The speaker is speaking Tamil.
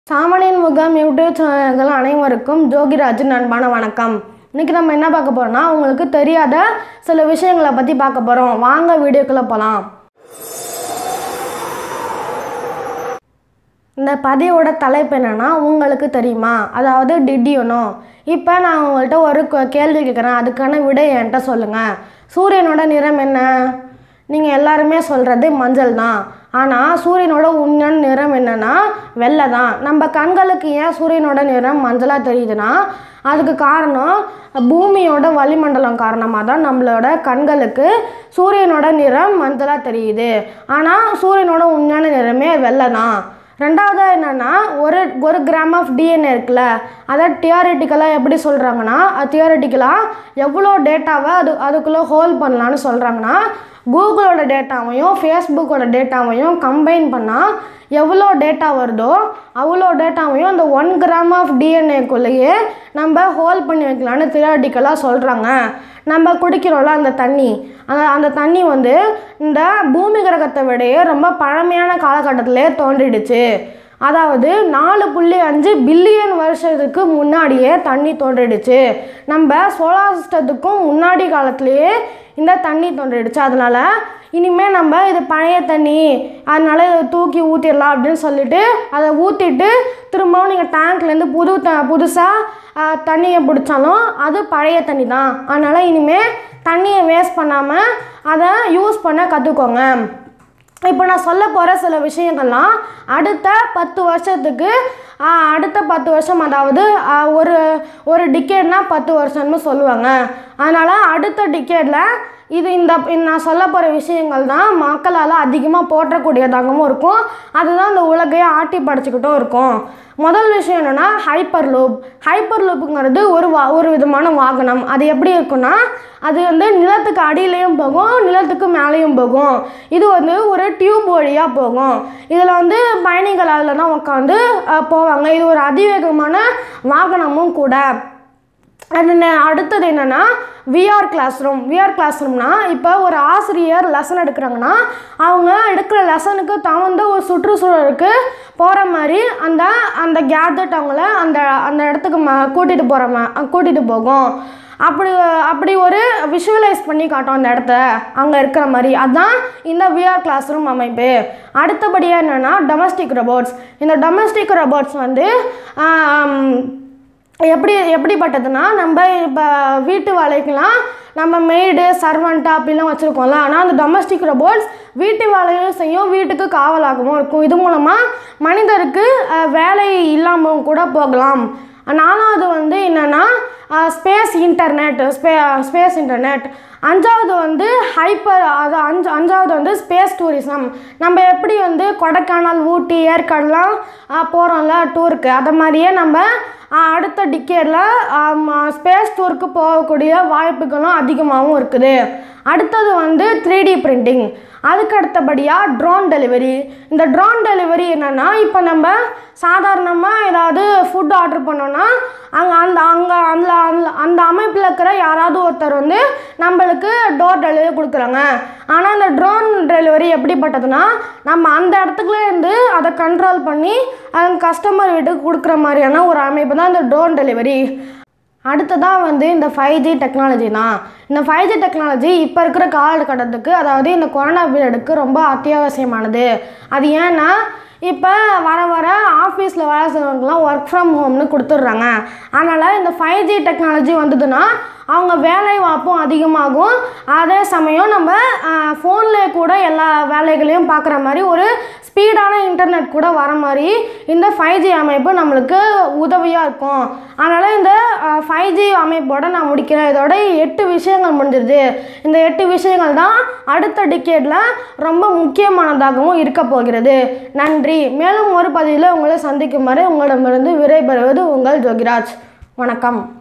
சாமானியன் முகம் யூடியூப் சேனல்கள் அனைவருக்கும் ஜோகிராஜின் அன்பான வணக்கம் இன்னைக்கு நம்ம என்ன பார்க்க போறோம்னா உங்களுக்கு தெரியாத சில விஷயங்களை பற்றி பார்க்க போகிறோம் வாங்க வீடியோக்குள்ளே போகலாம் இந்த பதிவோட தலைப்பு என்னன்னா உங்களுக்கு தெரியுமா அதாவது டிடியனோ இப்போ நான் உங்கள்கிட்ட ஒரு கொ- கேள்வி கேட்குறேன் அதுக்கான விடை என்கிட்ட சொல்லுங்கள் சூரியனோட நிறம் என்ன நீங்கள் எல்லாருமே சொல்கிறது மஞ்சள் தான் ஆனால் சூரியனோட உண்மையான நிறம் என்னன்னா வெள்ளை தான் நம்ம கண்களுக்கு ஏன் சூரியனோட நிறம் மஞ்சளாக தெரியுதுன்னா அதுக்கு காரணம் பூமியோட வளிமண்டலம் காரணமாக தான் நம்மளோட கண்களுக்கு சூரியனோட நிறம் மஞ்சளாக தெரியுது ஆனால் சூரியனோட உண்மையான நிறமே வெள்ளை தான் ரெண்டாவது என்னென்னா ஒரு ஒரு கிராம் ஆஃப் டிஎன்ஏ இருக்குல்ல அதை தியாரிட்டிக்கலாக எப்படி சொல்கிறாங்கன்னா தியாரிட்டிக்கலாக எவ்வளோ டேட்டாவை அது அதுக்குள்ளே ஹோல்ட் பண்ணலான்னு சொல்கிறாங்கன்னா கூகுளோட டேட்டாவையும் ஃபேஸ்புக்கோட டேட்டாவையும் கம்பைன் பண்ணால் எவ்வளோ டேட்டா வருதோ அவ்வளோ டேட்டாவையும் அந்த ஒன் கிராம் ஆஃப் டிஎன்ஏக்குள்ளேயே நம்ம ஹோல்ட் பண்ணி வைக்கலான்னு தியாரிட்டிக்கலாக சொல்கிறாங்க நம்ம குடிக்கிறோம்ல அந்த தண்ணி அந்த அந்த தண்ணி வந்து இந்த பூமி கிரகத்தை விடையே ரொம்ப பழமையான காலகட்டத்திலே தோன்றிடுச்சு அதாவது நாலு புள்ளி அஞ்சு பில்லியன் வருஷத்துக்கு முன்னாடியே தண்ணி தோன்றிடுச்சு நம்ம சோலார் சிஸ்டத்துக்கும் முன்னாடி காலத்திலேயே இந்த தண்ணி தோன்றிடுச்சு அதனால இனிமேல் நம்ம இது பழைய தண்ணி அதனால இதை தூக்கி ஊற்றிடலாம் அப்படின்னு சொல்லிட்டு அதை ஊற்றிட்டு திரும்பவும் நீங்கள் டேங்க்லேருந்து புது த புதுசாக தண்ணியை பிடிச்சாலும் அது பழைய தண்ணி தான் அதனால் இனிமேல் தண்ணியை வேஸ்ட் பண்ணாமல் அதை யூஸ் பண்ண கற்றுக்கோங்க இப்போ நான் சொல்ல போகிற சில விஷயங்கள்லாம் அடுத்த பத்து வருஷத்துக்கு ஆ, அடுத்த பத்து வருஷம் அதாவது ஆ, ஒரு ஒரு டிக்கெட்னா பத்து வருஷம்னு சொல்லுவாங்க அதனால் அடுத்த டிக்கெட்டில் இது இந்த இந்த நான் சொல்ல போகிற விஷயங்கள் தான் மக்களால் அதிகமாக போற்றக்கூடியதாகவும் இருக்கும் அதுதான் இந்த உலகையே ஆட்டி படைச்சிக்கிட்டும் இருக்கும் முதல் விஷயம் என்னென்னா ஹைப்பர் லூப் ஹைப்பர் லூப்புங்கிறது ஒரு வா ஒரு விதமான வாகனம் அது எப்படி இருக்குன்னா அது வந்து நிலத்துக்கு அடியிலையும் போகும் நிலத்துக்கு மேலேயும் போகும் இது வந்து ஒரு டியூப் வழியாக போகும் இதில் வந்து பயணிகள் அதில் தான் உட்காந்து அஹ், போவாங்க இது ஒரு அதிவேகமான வாகனமும் கூட அது நெ- அடுத்தது என்னென்னா VR class room VR class ரூம்னா இப்போ ஒரு ஆசிரியர் லெசன் எடுக்கிறாங்கன்னா அவங்க எடுக்கிற லெசனுக்கு தகுந்த ஒரு சுற்றுச்சூழலுக்கு போகிற மாதிரி அந்த அந்த கேஜெட் அவங்கள அந்த அந்த இடத்துக்கு ம கூட்டிகிட்டு போகிற மா கூட்டிகிட்டு போகும் அப்படி அப்படி ஒரு விஷுவலைஸ் பண்ணி காட்டும் அந்த இடத்த அங்கே இருக்கிற மாதிரி அதுதான் இந்த விஆர் கிளாஸ் ரூம் அமைப்பு அடுத்தபடியாக என்னென்னா டொமஸ்டிக் robots இந்த டொமஸ்டிக் robots வந்து ஆம், எப்படி எப்படிப்பட்டதுன்னா நம்ம இப்போ வீட்டு வேலைக்கெலாம் நம்ம மெய்டு சர்வெண்ட் அப்படிலாம் வச்சுருக்கோம்ல ஆனால் அந்த டொமஸ்டிக் robots வீட்டு வேலையும் செய்யும் வீட்டுக்கு காவலாகவும் இருக்கும் இது மூலமாக மனிதருக்கு அஹ், வேலை இல்லாமல் கூட போகலாம் நாலாவது வந்து என்னென்னா ஸ்பேஸ் இன்டர்நெட் ஸ்பே ஸ்பேஸ் இன்டர்நெட் அஞ்சாவது வந்து ஹைப்பர் அது அஞ்சு அஞ்சாவது வந்து ஸ்பேஸ் டூரிசம் நம்ம எப்படி வந்து கொடைக்கானல் ஊட்டி ஏற்காடுலாம் போகிறோம்ல டூருக்கு அதை மாதிரியே நம்ம ஆஹ், அடுத்த டிக்கெட்டில் ஸ்பேஸ் டூருக்கு போகக்கூடிய வாய்ப்புகளும் அதிகமாகவும் இருக்குது அடுத்தது வந்து த்ரீ டி பிரிண்டிங் அதுக்கு அடுத்தபடியாக ட்ரோன் டெலிவரி இந்த ட்ரோன் டெலிவரி என்னென்னா இப்போ நம்ம சாதாரணமாக ஏதாவது ஃபுட் ஆர்டர் பண்ணோன்னா அங்கே அந்த அங்கே அந்த அந்த அந்த அமைப்பில் இருக்கிற யாராவது ஒருத்தர் வந்து நம்மளுக்கு டோர் டெலிவரி கொடுக்குறாங்க ஆனால் இந்த ட்ரோன் டெலிவரி எப்படிப்பட்டதுன்னா நம்ம அந்த இடத்துக்குள்ளே இருந்து அதை கண்ட்ரோல் பண்ணி கஸ்டமர் வீட்டுக்கு கொடுக்குற மாதிரியான ஒரு அமைப்பு தான் இந்த ட்ரோன் டெலிவரி அடுத்ததாக வந்து இந்த ஃபைவ் ஜி டெக்னாலஜி தான் இந்த ஃபைவ் ஜி டெக்னாலஜி இப்போ இருக்கிற காலகட்டத்துக்கு அதாவது இந்த கொரோனா பீரியடுக்கு ரொம்ப அத்தியாவசியமானது அது ஏன்னா இப்போ வர வர ஆஃபீஸில் வேலை செய்கிறவங்கலாம் ஒர்க் ஃப்ரம் ஹோம்னு கொடுத்துட்றாங்க அதனால் இந்த ஃபைவ் ஜி டெக்னாலஜி வந்ததுன்னா அவங்க வேலை வாய்ப்பும் அதிகமாகும் அதே சமயம் நம்ம ஃபோனில் கூட எல்லா வேலைகளையும் பார்க்குற மாதிரி ஒரு ஸ்பீடான இன்டர்நெட் கூட வர மாதிரி இந்த ஃபைவ் ஜி அமைப்பு நம்மளுக்கு உதவியாக இருக்கும் அதனால் இந்த ஃபைவ் ஜி அமைப்போட நான் முடிக்கிறேன் இதோட எட்டு விஷயங்கள் முடிஞ்சிருது இந்த எட்டு விஷயங்கள் தான் அடுத்த டிக்கெட்டில் ரொம்ப முக்கியமானதாகவும் இருக்க போகிறது நன்றி மேலும் ஒரு பதிவில் உங்களை சந்திக்கும் வரை உங்களிடமிருந்து விடைபெறுவது உங்கள் ஜோகிராஜ் வணக்கம்